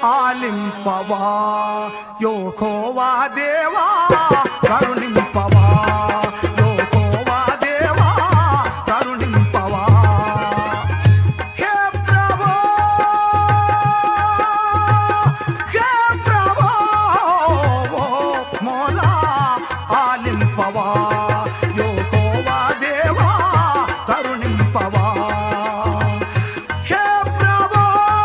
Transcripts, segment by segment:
ఆలింపవా యోకోవా దేవా కరుణింపవా యోకోవా దేవా కరుణింపవా హే ప్రభో హే ప్రభో మోలా ఆలింపవా యోకోవా దేవా కరుణింపవా హే ప్రభో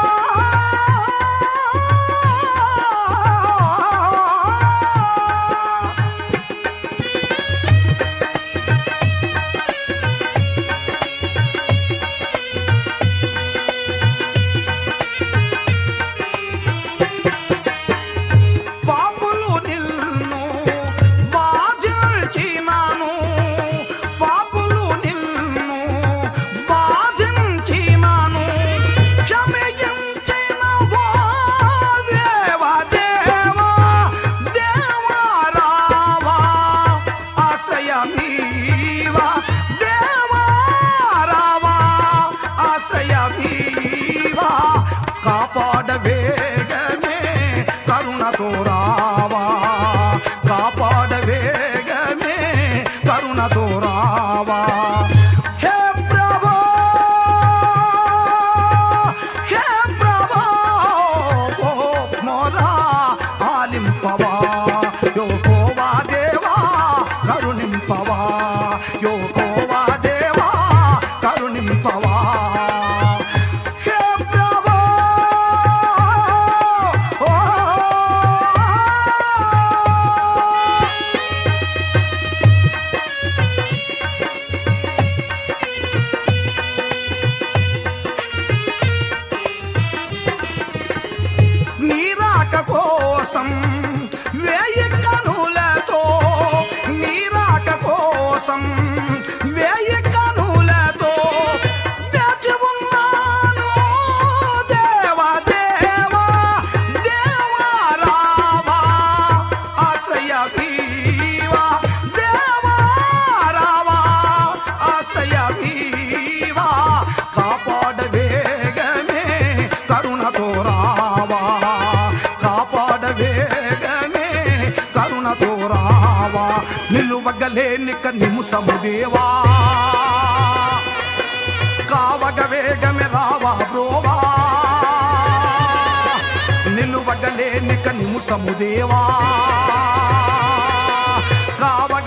పాపులు నిన్ను బాధించినాను పాపులు నిన్ను బాధించినాను క్షమించిన ఓ దేవా దేవా దేవా రావా ఆశ్రయమీవా దేవా రావా ఆశ్రయమీవా కాపాడ వేగమే కరుణతో రావా కాపాడ వేగమే కరుణతో రావా హే ప్రభో హే ప్రభో ఓ మోరా ఆలింపవా యోకోవా దేవా కరుణింపవా యోకోవా దేవా కరుణింపవా హే ప్రభో ఓ నీరాక కోసం వేయి కనులతో నీరాక కోసం వేయి కనులతో వేచి ఉన్నాను దేవా దేవా దేవా రావా ఆశ్రయ వీవా దేవా రావా ఆశ్రయ వీవా కాపాడ వేగమే కరుణతో రావా కాపాడ వేగమే కరుణతో రావా నిలువగలేని నిముసము దేవా కావగ వేగమే రావా బ్రోవా నిలువగలేని నిముసము దేవా కావగ